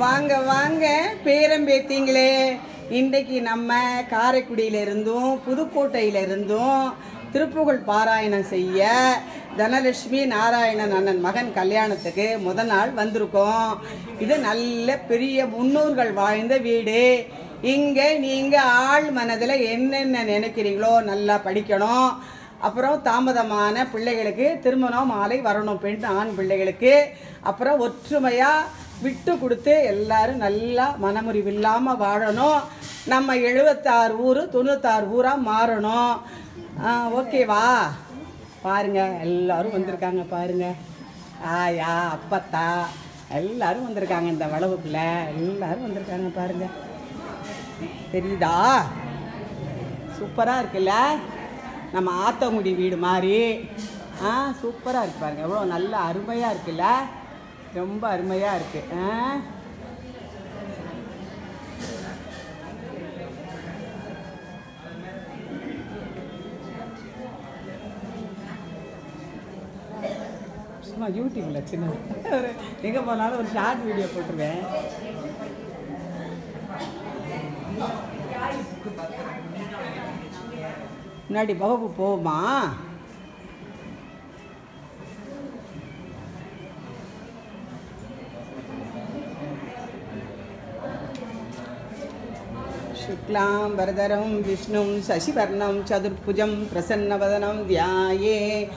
வாங்க வாங்க பேரம்பேத்திங்களே இன்றைக்கு நம்ம காரைக்குடியில இருந்தும் புதுக்கோட்டையில இருந்தும் திருப்புகழ் பாராயணம் செய்ய தனலட்சுமி நாராயணன் அண்ணன் மகன் கல்யாணத்துக்கு முத நாள் வந்திருக்கோம் இது நல்ல பெரிய முன்னோர்கள் வாழ்ந்த வீடு இங்கே நீங்கள் ஆள் மனதில் என்னென்ன நினைக்கிறீங்களோ நல்லா படிக்கணும் அப்புறம் தாமதமான பிள்ளைகளுக்கு திருமணம் மாலை வரணும் பெண் ஆண் பிள்ளைகளுக்கு அப்புறம் ஒற்றுமையாக விட்டு கொடுத்து எல்லாரும் நல்லா மனமுறிவு இல்லாமல் வாழணும் நம்ம எழுபத்தாறு ஊர் தொண்ணூத்தாறு ஊராக மாறணும் ஆ, ஓகேவா பாருங்க எல்லாரும் வந்திருக்காங்க பாருங்க ஆயா அப்பத்தா எல்லாரும் வந்திருக்காங்க இந்த வளவுக்குள்ள எல்லாரும் வந்திருக்காங்க பாருங்க தெரியுதா சூப்பராக இருக்குல்ல நம்ம ஆத்தங்குடி வீடு மாதிரி ஆ சூப்பராக இருக்கு பாருங்க எவ்வளோ நல்ல அருமையாக இருக்குல்ல ரொம்ப அருமையாக இருக்கு ஆ சும்மா யூடியூப்ல சின்ன எங்கே போனாலும் ஒரு ஷார்ட் வீடியோ போட்டுருவேன் முன்னாடி வகுப்பு போகுமா शुक्लां वरदरं विष्णुं शशिवर्णं चतुर्भुजं प्रसन्नवदनं ध्याये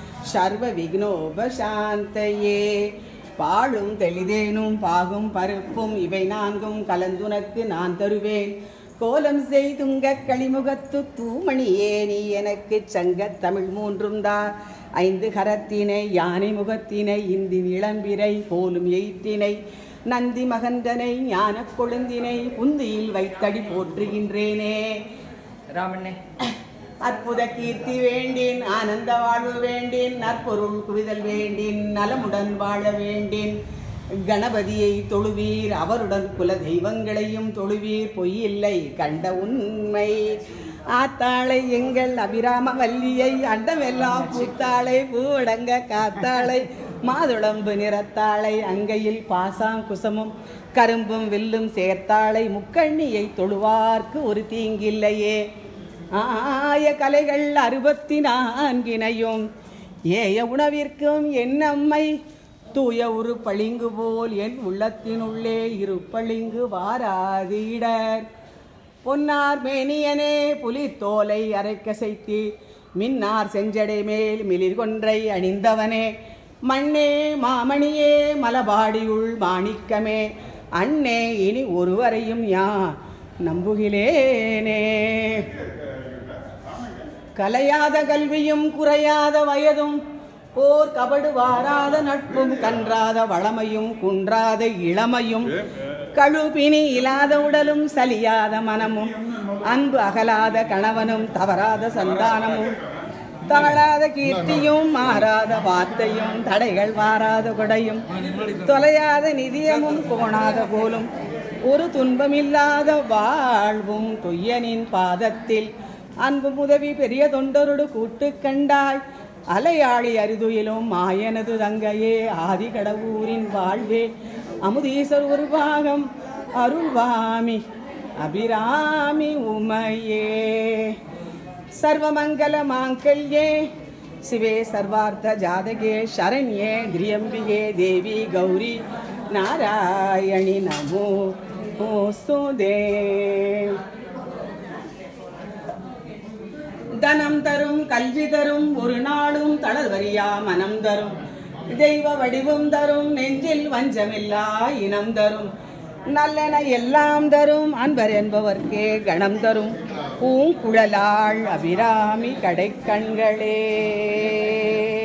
சர்வவிக்னோபசாந்தயே பாழும் தெளிதேனும் பாகும் பருப்பும் இவை நான்கும் கலந்துனக்கு நான் தருவேன் கோலம் செய்துங்க களிமுகத்து தூமணியே நீ எனக்கு சங்கத் தமிழ் மூன்றும் தான் ஐந்து கரத்தினை யானை முகத்தினை இந்தி இளம்பிரை போலும் எயிற்றினை நந்தி மகந்தனை ஞானக் கொழுந்தினை புந்தியில் வைத்தடி போற்றுகின்றேனே ராமண்ணே அற்புத கீர்த்தி வேண்டின் ஆனந்த வாழ்வு வேண்டின் நற்பொருள் குவிதல் வேண்டின் நலமுடன் வாழ வேண்டின் கணபதியை தொழுவீர் அவருடன் குல தெய்வங்களையும் தொழுவீர் பொய்யில்லை கண்ட உண்மை ஆத்தாளை எங்கள் அபிராம வல்லியை அண்டமெல்லாம் பூத்தாளை பூவடங்க காத்தாளை மாதுளம்பு நிறத்தாளை அங்கையில் பாசாங்குசமும் கரும்பும் வில்லும் சேர்த்தாளை முக்கண்ணியை தொழுவார்க்கு ஒரு தீங்கில்லையே ஆய கலைகள் அறுபத்தி நான்கினையும் ஏய உணவிற்கும் என்னம்மை தூய ஒரு பளிங்கு போல் என் உள்ளத்தினுள்ளே இரு பளிங்கு வாராது இடர் பொன்னார் மேனியனே புலித்தோலை அரைக்கசைத்து மின்னார் செஞ்சடை மேல் மிளிர் கொன்றை அணிந்தவனே மண்ணே மாமணியே மலபாடியுள் மாணிக்கமே அண்ணே இனி ஒருவரையும் யான் நம்புகிலேனே கலையாத கல்வியும் குறையாத வயதும் போர் கபடு வாராத நட்பும் கன்றாத வளமையும் குன்றாத இளமையும் கழுபினி இல்லாத உடலும் சலியாத மனமும் அன்பு அகலாத கணவனும் தவறாத சந்தானமும் தாழாத கீர்த்தியும் மாறாத வார்த்தையும் தடைகள் வாராத கொடையும் தொலையாத நிதியமும் கோணாத போலும் ஒரு துன்பமில்லாத வாழ்வும் தொய்யனின் பாதத்தில் அன்பு உதவி பெரிய தொண்டரோடு கூட்டு கண்டாய் அலையாளி அரிதுயிலும் மாயனது தங்கையே ஆதி கடவுரின் வாழ்வே அமுதீசர் ஒரு பாகம் அருள்வாமி அபிராமி உமையே சர்வமங்கல மாங்கல்யே சிவே சர்வார்த்த ஜாதகே சரண்யே திரியம்பிகே தேவி கௌரி நாராயணி நமோ ஓஸ்துதே தனம் தரும் கல்வி தரும் ஒரு நாளும் தளர்வரியா மனம் தரும் தெய்வ வடிவம் தரும் நெஞ்சில் வஞ்சமில்லா இனம் தரும் நல்லன எல்லாம் தரும் அன்பர் என்பவர்க்கே கணம் தரும் பூங்குழலாள் அபிராமி கடைக்கண்களே